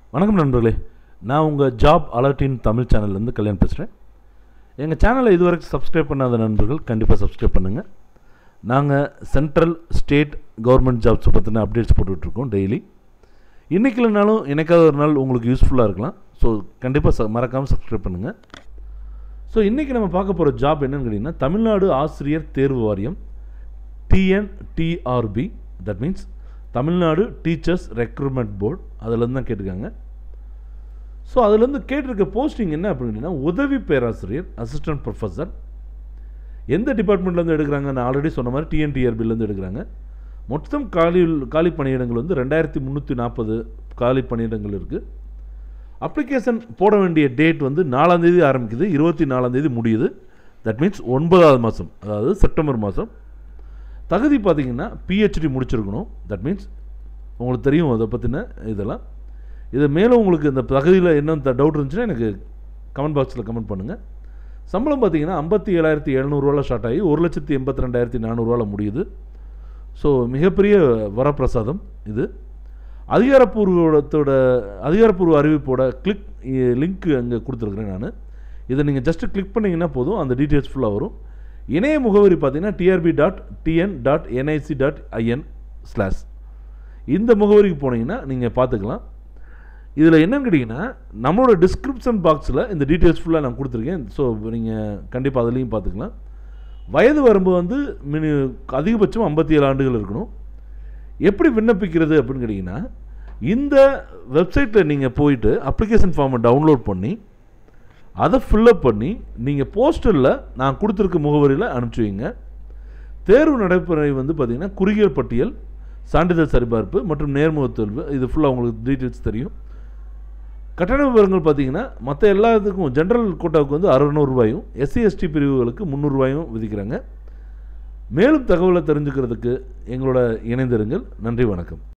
வணக்கம் நண்பர்களே நான் உங்கள் ஜாப் அலர்ட்டின் தமிழ் சேனல்லேருந்து கல்யாண் பேசுகிறேன் எங்கள் சேனலை இதுவரைக்கும் சப்ஸ்கிரைப் பண்ணாத நண்பர்கள் கண்டிப்பாக சப்ஸ்கிரைப் பண்ணுங்கள் நாங்கள் சென்ட்ரல் ஸ்டேட் கவர்மெண்ட் ஜாப்ஸ் பற்றின அப்டேட்ஸ் போட்டுட்ருக்கோம் டெய்லி இன்றைக்கி இல்லைனாலும் எனக்காவது ஒரு நாள் உங்களுக்கு யூஸ்ஃபுல்லாக இருக்கலாம் ஸோ கண்டிப்பாக ச மறக்காமல் சப்ஸ்கிரைப் பண்ணுங்கள் ஸோ இன்றைக்கி நம்ம பார்க்க போகிற ஜாப் என்னன்னு கேட்டிங்கன்னா தமிழ்நாடு ஆசிரியர் தேர்வு வாரியம் TNTRB that means Tamil Nadu teachers recruitment board அதுலேருந்து தான் கேட்டிருக்காங்க ஸோ அதுலேருந்து கேட்டிருக்க போஸ்டிங் என்ன அப்படின்னா உதவி பேராசிரியர் அசிஸ்டன்ட் ப்ரொஃபஸர் எந்த டிபார்ட்மெண்ட்லேருந்து எடுக்கிறாங்க நான் ஆல்ரெடி சொன்ன மாதிரி டிஎன்டிஆர்பிலேருந்து எடுக்கிறாங்க மொத்தம் காலி காலி பணியிடங்கள் வந்து ரெண்டாயிரத்தி முந்நூற்றி நாற்பது காலி பணியிடங்கள் இருக்குது அப்ளிகேஷன் போட வேண்டிய டேட் வந்து நாலாந்தேதி ஆரம்பிக்குது இருபத்தி நாலாந்தேதி முடியுது தட் மீன்ஸ் ஒன்பதாவது மாதம் அதாவது செப்டம்பர் மாதம் தகுதி பார்த்தீங்கன்னா பிஹெச்டி முடிச்சிருக்கணும் தட் மீன்ஸ் உங்களுக்கு தெரியும் அதை பற்றின இதெல்லாம் இது மேலும் உங்களுக்கு இந்த தகுதியில் என்ன டவுட் இருந்துச்சுன்னா எனக்கு கமெண்ட் பாக்ஸில் கமெண்ட் பண்ணுங்கள் சம்பளம் பார்த்தீங்கன்னா ஐம்பத்தி ஏழாயிரத்தி எழுநூறுவாவில் ஸ்டார்ட் ஆகி ஒரு லட்சத்தி எண்பத்தி ரெண்டாயிரத்தி நானூறுவாவில் முடியுது ஸோ மிகப்பெரிய வரப்பிரசாதம் இது அதிகாரப்பூர்வத்தோட அதிகாரப்பூர்வ அறிவிப்போட கிளிக் லிங்க் அங்கே கொடுத்துருக்குறேன் நான் இதை நீங்கள் ஜஸ்ட்டு கிளிக் பண்ணிங்கன்னா போதும் அந்த டீட்டெயில்ஸ் ஃபுல்லாக வரும் இணைய முகவரி பார்த்தீங்கன்னா TRB dot TN dot NIC dot IN slash இந்த முகவரிக்கு போனீங்கன்னா நீங்கள் பார்த்துக்கலாம் இதில் என்னன்னு கேட்டிங்கன்னா நம்மளோட டிஸ்கிரிப்ஷன் பாக்ஸில் இந்த டீட்டெயில்ஸ் ஃபுல்லாக நான் கொடுத்துருக்கேன் ஸோ நீங்கள் கண்டிப்பாக அதுலேயும் பார்த்துக்கலாம் வயது வரம்பு வந்து மினி அதிகபட்சம் ஐம்பத்தி ஏழு ஆண்டுகள் இருக்கணும் எப்படி விண்ணப்பிக்கிறது அப்படின்னு கேட்டிங்கன்னா இந்த வெப்சைட்டில் நீங்கள் போயிட்டு அப்ளிகேஷன் ஃபார்மை டவுன்லோட் பண்ணி அதை ஃபில்லப் பண்ணி நீங்கள் போஸ்டரில் நான் கொடுத்துருக்க முகவரியில் அனுப்பிச்சி வைங்க தேர்வு நடைமுறை வந்து பார்த்திங்கன்னா குறுகிய பட்டியல் சான்றிதழ் சரிபார்ப்பு மற்றும் நேர்முக தேர்வு இது ஃபுல்லாக உங்களுக்கு டீட்டெயில்ஸ் தெரியும் கட்டண விவரங்கள் பார்த்தீங்கன்னா மற்ற எல்லாத்துக்கும் ஜென்ரல் கோட்டாவுக்கு வந்து அறுநூறுபாயும் எஸ்சி எஸ்டி பிரிவுகளுக்கு முந்நூறுரூவாயும் விதிக்கிறாங்க மேலும் தகவலை தெரிஞ்சுக்கிறதுக்கு எங்களோட இணைந்திருங்கள் நன்றி வணக்கம்